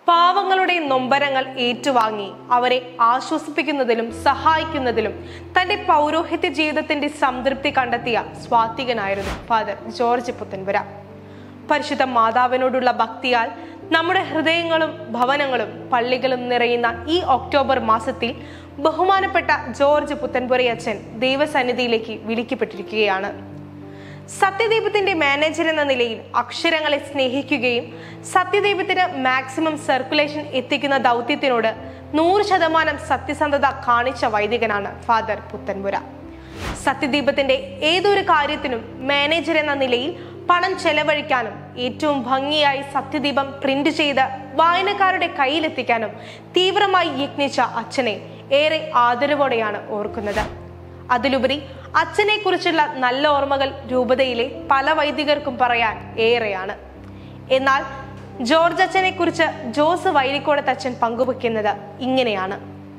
പാവങ്ങളുടെ നൊമ്പരങ്ങൾ ഏറ്റുവാങ്ങി അവരെ ആശ്വസിപ്പിക്കുന്നതിലും സഹായിക്കുന്നതിലും തന്റെ പൗരോഹിത്യ ജീവിതത്തിന്റെ സംതൃപ്തി കണ്ടെത്തിയ സ്വാത്വികനായിരുന്നു ഫാദർ ജോർജ് പുത്തൻപുര പരിശുദ്ധ മാതാവിനോടുള്ള ഭക്തിയാൽ നമ്മുടെ ഹൃദയങ്ങളും ഭവനങ്ങളും പള്ളികളും നിറയുന്ന ഈ ഒക്ടോബർ മാസത്തിൽ ബഹുമാനപ്പെട്ട ജോർജ് പുത്തൻപുരയച്ചൻ ദൈവസന്നിധിയിലേക്ക് വിളിക്കപ്പെട്ടിരിക്കുകയാണ് സത്യദീപത്തിന്റെ മാനേജർ എന്ന നിലയിൽ അക്ഷരങ്ങളെ സ്നേഹിക്കുകയും സത്യദീപത്തിന് മാക്സിമം സർക്കുലേഷൻ എത്തിക്കുന്ന ദൗത്യത്തിനോട് നൂറ് ശതമാനം സത്യസന്ധത കാണിച്ച വൈദികനാണ് ഫാദർ പുത്തൻപുര സത്യദീപത്തിന്റെ ഏതൊരു കാര്യത്തിനും മാനേജർ എന്ന നിലയിൽ പണം ചെലവഴിക്കാനും ഏറ്റവും ഭംഗിയായി സത്യദീപം പ്രിന്റ് ചെയ്ത് വായനക്കാരുടെ കയ്യിലെത്തിക്കാനും തീവ്രമായി യത്നിച്ച അച്ഛനെ ഏറെ ആദരവോടെയാണ് ഓർക്കുന്നത് അതിലുപരി അച്ഛനെ കുറിച്ചുള്ള നല്ല ഓർമ്മകൾ രൂപതയിലെ പല വൈദികർക്കും പറയാൻ ഏറെയാണ് എന്നാൽ ജോർജ് അച്ഛനെ കുറിച്ച് ജോസ് വൈലിക്കോടത്ത് അച്ഛൻ പങ്കുവെക്കുന്നത് ഇങ്ങനെയാണ്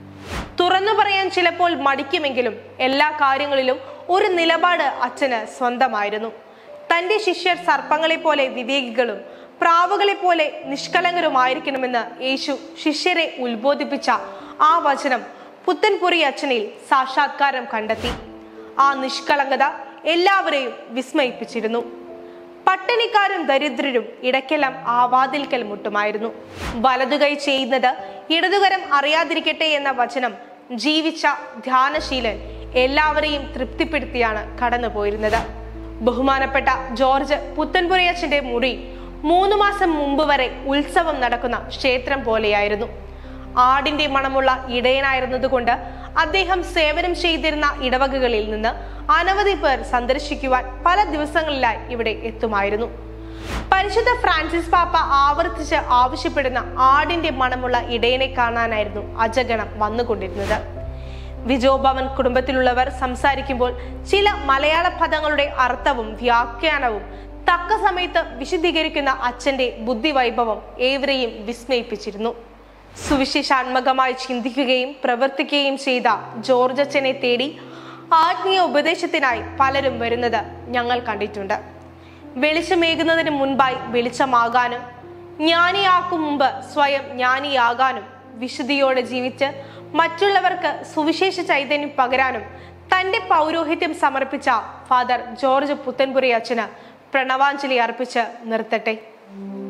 തുറന്നു പറയാൻ ചിലപ്പോൾ മടിക്കുമെങ്കിലും എല്ലാ കാര്യങ്ങളിലും ഒരു നിലപാട് അച്ഛന് സ്വന്തമായിരുന്നു തന്റെ ശിഷ്യർ സർപ്പങ്ങളെ പോലെ വിവേകികളും പ്രാവുകളെ പോലെ നിഷ്കളങ്കരുമായിരിക്കണമെന്ന് യേശു ശിഷ്യരെ ഉത്ബോധിപ്പിച്ച ആ വചനം പുത്തൻപുരി അച്ഛനിൽ സാക്ഷാത്കാരം കണ്ടെത്തി ആ നിഷ്കളങ്കത എല്ലാവരെയും വിസ്മയിപ്പിച്ചിരുന്നു പട്ടിണിക്കാരും ദരിദ്രരും ഇടയ്ക്കെല്ലാം ആ വാതിൽക്കൽ മുട്ടുമായിരുന്നു വലതുകൈ ചെയ്യുന്നത് ഇടതുകരം അറിയാതിരിക്കട്ടെ എന്ന വചനം ജീവിച്ച ധ്യാനശീലൻ എല്ലാവരെയും തൃപ്തിപ്പെടുത്തിയാണ് കടന്നുപോയിരുന്നത് ബഹുമാനപ്പെട്ട ജോർജ് പുത്തൻപുരയച്ചന്റെ മുറി മൂന്ന് മാസം മുമ്പ് വരെ ഉത്സവം നടക്കുന്ന ക്ഷേത്രം പോലെയായിരുന്നു ആടിന്റെ മണമുള്ള ഇടയനായിരുന്നതുകൊണ്ട് അദ്ദേഹം സേവനം ചെയ്തിരുന്ന ഇടവകകളിൽ നിന്ന് അനവധി പേർ സന്ദർശിക്കുവാൻ പല ദിവസങ്ങളിലായി ഇവിടെ എത്തുമായിരുന്നു പരിശുദ്ധ ഫ്രാൻസിസ് പാപ്പ ആവർത്തിച്ച് ആവശ്യപ്പെടുന്ന ആടിന്റെ മണമുള്ള ഇടയനെ കാണാനായിരുന്നു അജഗണം വന്നുകൊണ്ടിരുന്നത് വിജോ ഭവൻ കുടുംബത്തിലുള്ളവർ സംസാരിക്കുമ്പോൾ ചില മലയാള പദങ്ങളുടെ അർത്ഥവും വ്യാഖ്യാനവും തക്ക സമയത്ത് വിശദീകരിക്കുന്ന അച്ഛന്റെ ബുദ്ധിവൈഭവം ഏവരെയും വിസ്മയിപ്പിച്ചിരുന്നു സുവിശേഷാത്മകമായി ചിന്തിക്കുകയും പ്രവർത്തിക്കുകയും ചെയ്ത ജോർജ് അച്ഛനെ തേടി ആത്മീയ ഉപദേശത്തിനായി പലരും വരുന്നത് ഞങ്ങൾ കണ്ടിട്ടുണ്ട് വെളിച്ചമേകുന്നതിന് മുൻപായി വെളിച്ചമാകാനും ജ്ഞാനിയാക്കും മുമ്പ് സ്വയം ജ്ഞാനിയാകാനും വിശുദ്ധിയോടെ ജീവിച്ച് മറ്റുള്ളവർക്ക് സുവിശേഷ ചൈതന്യം പകരാനും തന്റെ പൗരോഹിത്യം സമർപ്പിച്ച ഫാദർ ജോർജ് പുത്തൻപുരി അച്ഛന് പ്രണവാഞ്ജലി അർപ്പിച്ച് നിർത്തട്ടെ